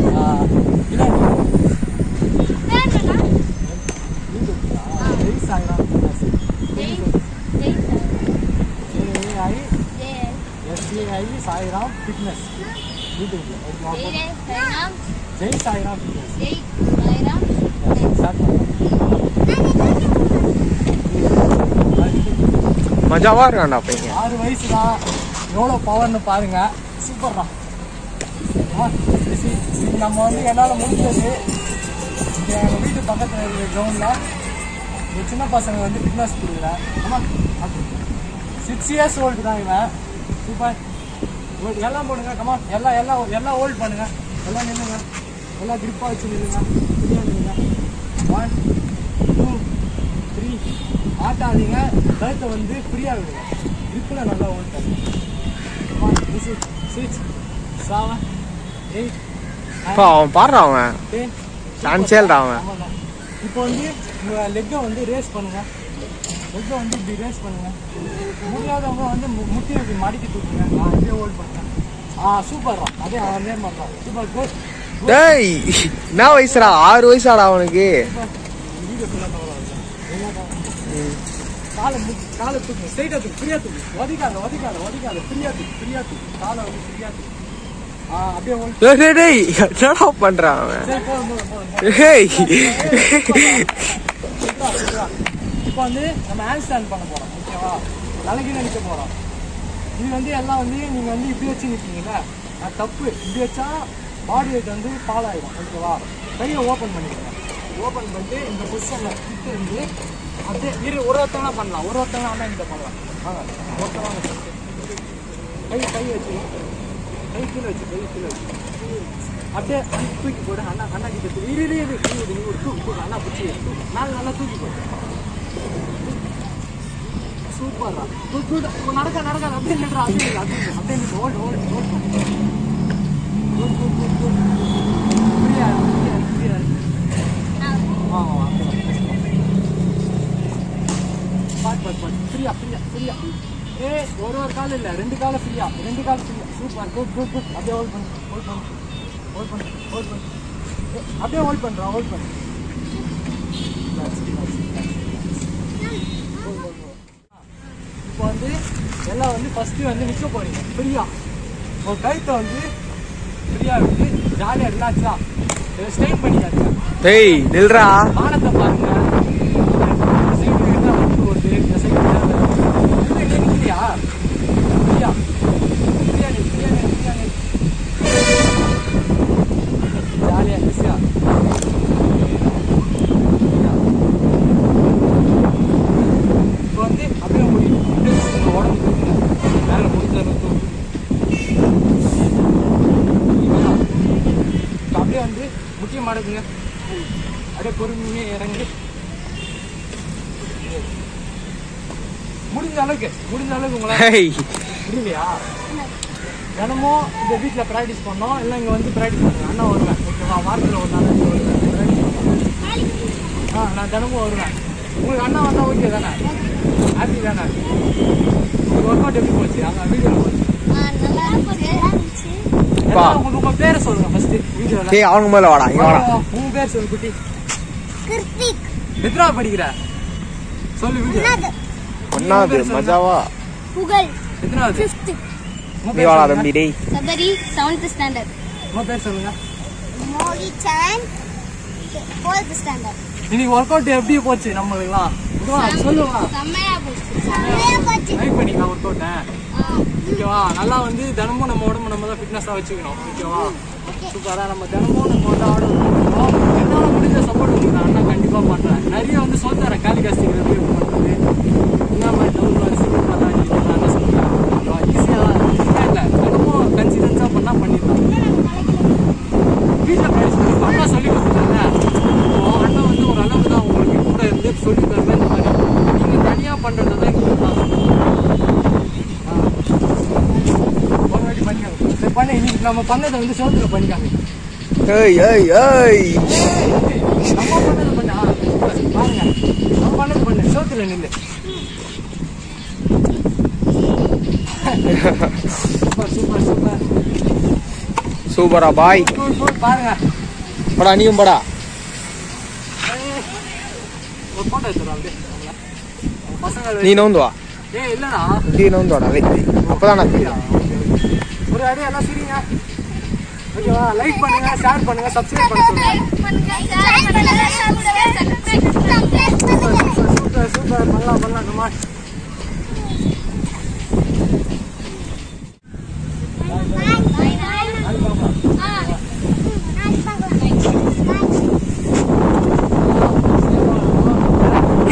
இல்லை பேர் என்ன Jai Sairam fitness Jai Jai sir J I Jai S A I Sairam fitness யூடியூப்ல ஜெய் சாய்ராம் ஜெய் சாய்ராம் ஃபிட்னஸ் ஜெய் சாய்ராம் ஸ்டார்ட் மஜாவா இருக்காண்டா பையன் ஆறு வயசு தான் எவ்வளோ பவர்னு பாருங்க சூப்பர்ரா ஆ, இது இது நம்ம வந்து என்னால் முடிஞ்சது இங்கே எங்கள் வீட்டு பக்கத்தில் இருக்கிற கிரவுண்டில் ஒரு சின்ன பசங்க வந்து ஃபிட்னஸ் கொடுக்குறேன் ஆமாம் சிக்ஸ் இயர்ஸ் ஓல்டு தான் இவன் சூப்பர் ஓ- எல்லாம் போடுங்க கமா எல்லாம் எல்லாம் எல்லாம் ஹோல்ட் பண்ணுங்க எல்லாம் நில்லுங்க எல்லாம் கிரிப்பாக வச்சு நில்லுங்க ஃப்ரீயாக நில்லுங்க ஒன் டூ த்ரீ ஆட்டாதீங்க கழுத்தை வந்து ஃப்ரீயாக விடுங்க கிரிப்பில் நல்லா ஹோல்ட் பண்ணுங்க one six six seven eight அப்பா அவன் பாடுறான் அவன் டென் டான்ஸே இல்லடா அவன் ஆமாண்ணா. இப்போ வந்து உங்கள் லெக்கை வந்து ரேஸ் பண்ணுங்க லெக்கை வந்து இப்படி ரேஸ் பண்ணுங்க முடியாதவங்க வந்து மு- முட்டியை இப்படி மடக்கி தூக்குங்க ஆ இதே ஹோல்ட் பண்ணுங்க ஆ சூப்பர்ரா அதே அதே மாதிரிதான் சூப்பர் குட் டேய் என்ன வயசுடா ஆறு வயசாடா அவனுக்கு வீடியோ ஃபுல்லாக தவறாது காலை மு காலை தூக்கு ஸ்ட்ரைட்டாக தூக்கு ஃப்ரீயாக தூக்கு ஒதிக்காத ஒதிக்காத ஒதிக்காத ஃப்ரீயாக தூக்கு ஃப்ரீயாக தூக்கு காலை வந்து ஃப்ரீயாக தூக்கு ஆ அப்படியே ஹோல்ட் டேய், டேய், டேய் என்னடா பண்றான் அவன் சரி போதும் போதும் போதும் ஹேய் சுற்றுலா, சுற்றுலா. இப்போ வந்து நம்ம ஹேண்ட் ஸ்டாண்ட் பண்ண போறோம் ஓகேவா தலைக்கு நினைக்க போறோம் இது வந்து எல்லாம் வந்து நீங்க வந்து இப்படி வச்சு நிற்பீங்கல்ல அது தப்பு இப்படி வச்சா பாடி வெயிட் வந்து ஃபால் ஆயிடும் ஓகேவா கையை ஓப்பன் பண்ணிக்கோங்க ஓப்பன் பண்ணிட்டு இந்த பொசிஷனில் கிட்ட இருந்து அப்படியே இரு ஒரு ஒருத்தவங்க பண்ணலாம் ஒரு ஒருத்தவங்க ஆனால் இந்த பண்ணலாம் வாங்க ஒருத்தவங்க first. கை கை வச்சு கை கீழே வச்சு கை கீழே வச்சு அப்படியே அண்ணா தூக்கி போடு அண்ணா அண்ணா கிட்ட தூக்கி இரு இரு இரு இரு, இரு, இரு, தூக்கு தூக்கு அண்ணா பிடிச்சி நாலு நல்லா தூக்கி போடு சூப்பர்ரா குட் குட் நடக்க நடக்க அப்படியே நின்றா அப்படியே நில்லு, அப்படியே நில்லு, அப்படியே நில்லு, ஓடு ஓடு ஓடு குட் குட் குட் குட் ஃப்ரீயா ஃப்ரீயா ஃப்ரீயா ஆ ஆ அப்படியே பாட் பாட் பாட் ஃப்ரீயா ஃப்ரீயா ஃப்ரீயா ஏ ஒரு ஒரு கால் இல்ல ரெண்டு கால ஃப்ரீயா ரெண்டு கால் ஃப்ரீயா சூப்பர் குட் குட் குட் அப்படியே ஹோல்ட் பண்ணு ஹோல்ட் பண்ணு ஹோல்ட் பண்ணு ஹோல்ட் பண்ணு ஏ, அப்படியே ஹோல்ட் பண்றா ஹோல்ட் பண்ணு Relax, relax, relax. Hold, hold, hold. இப்போ வந்து எல்லாம் வந்து ஃபர்ஸ்ட் வந்து நிற்க போறீங்க ஃப்ரீயா ஒரு கழுத்தை வந்து ஃப்ரீயா விட்டு ஜாலியாக ரிலாக்ஸா ஸ்ட்ரெயின் பண்ணிக்காதீங்க டேய் நில்றா வானத்தை பாருங்க இந்த சைடு என்ன வந்து வருது இந்த சைடு என்ன வருது இல்லை இல்லை நிற்கலையா ஃப்ரீயா ஃப்ரீயா நில் ஃப்ரீயா நில் ஃப்ரீயா நில் ஜாலியாக ஈஸியா இப்போ வந்து அப்படியே முடியும் அப்படியே தூக்குங்க, உடம்பு தூக்குங்க மேலே முடிஞ்ச அளவுக்கு தூக்கு புரியுதா? இப்போ அப்படியே வந்து முக்கிய மடக்குங்க அப்படியே பொறுமையாக இறங்கி முடிஞ்ச அளவுக்கு முடிஞ்ச அளவுக்கு உங்களால் ஹேய் முடியலையா தினமும் இந்த வீட்டில் ப்ராக்டிஸ் பண்ணோம் இல்லை இங்கே வந்து ப்ராக்டிஸ் பண்ணுங்க அண்ணா வருவேன் ஓகேவா வாரத்தில் ஒரு நாள் இங்க வருவேன் ப்ராக்டிஸ் பண்ணுவேன் ஆ நான் தினமும் வருவேன் உங்களுக்கு அண்ணா வந்தால் ஓகே தானே ஹாப்பி தானே ஒர்க் அவுட் எப்படி போச்சு அங்கே வீடியோவில் போச்சு நல்லா இருந்துச்சு பா. எல்லாம் உங்க உங்க பேரை சொல்லுங்க ஃபர்ஸ்ட் வீடியோவில் டேய் அவனுக்கு மேல வாடா இங்க வாடா உங்க பேர் சொல்லு குட்டி கிருத்திக் எத்தனா படிக்கிற சொல்லு வீடியோ ஒன்னாவது மஜாவா புகழ் எத்தனாவது ஃபிஃப்த் உங்க நீ பேர் வாடா சொல்லுங்க. தம்பி டேய் சபரி செவன்த் ஸ்டாண்டர்ட் உங்க பேர் சொல்லுங்க மோகி சரண் ஃபோர்த் ஸ்டாண்டர்ட் இன்னைக்கு ஒர்க் அவுட் எப்படி போச்சு நம்மளுக்குலாம் இதுவா, சொல்லுவா செம்மையா போச்சு செம்மையா போச்சு ட்ரை பண்ணிக்கலாம் ஒர்க் அவுட்டை ஓகேவா நல்லா வந்து தினமும் நம்ம உடம்பு நம்ம தான் ஃபிட்னஸாக வச்சுக்கணும் ஓகேவா சூப்பராக நம்ம தினமும் நம்ம வந்து ஆர்டர் பண்ணுறோம் என்னால் முடிஞ்ச சப்போர்ட் உங்களுக்கு நான் அண்ணா கண்டிப்பாக பண்ணுறேன் நிறைய வந்து சொல்லி தரேன் காலி காஸ்டிங் எப்படி பண்ணுறது என்ன மாதிரி டவுன் சீக்கிரம் பண்ணலாம் நான் என்ன சொல்கிறேன் ஓகேவா ஈஸியாக இல்லை தினமும் கன்சிடன்ஸாக பண்ணால் பண்ணிடலாம் வீட்டில் ப்ராக்டிஸ் பண்ணி அண்ணா சொல்லி கொடுத்துட்டாங்க இப்போ அண்ணா வந்து ஒரு அளவு தான் உங்களுக்கு கூட இருந்து சொல்லி தருவேன் இந்த மாதிரி நீங்கள் தனியாக பண்ணுறது தான் எங்களுக்கு நான் ஒரு வாட்டி பண்ணிக்காங்க சரி பண்ண இன்னைக்கு நம்ம பண்ணதை வந்து சோத்துல பண்ணிக்காங்க ஏய் ஏய் ஏய் நம்ம பண்ணது பண்ண ஆ, சூப்பர். பாருங்க நம்ம பண்ணது பண்ணு சோத்துல நில்லு சூப்பர் சூப்பர் சூப்பர் சூப்பரா பாய் கூல் கூல் பாருங்க படா நீயும் படா ஒரு போட்டோ எடுத்துருவோம் அப்படியே அவங்கள. அவங்க பசங்க நீ நோந்து வா ஏய் இல்லடா நீ நோந்து வாடா வை அப்பதான் நான் தெரியும் ஒரு அடி எல்லாம் சரிங்க ஓகேவா லைக் பண்ணுங்க ஷேர் பண்ணுங்க சப்ஸ்கிரைப் பண்ண சொல்லுங்க சூப்பர் சூப்பர் பண்ணலாம் பண்ணலாம் கமா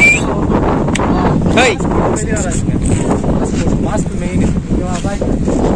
ஹேய் மாஸ்க் மெயின் ஓகேவா பாய்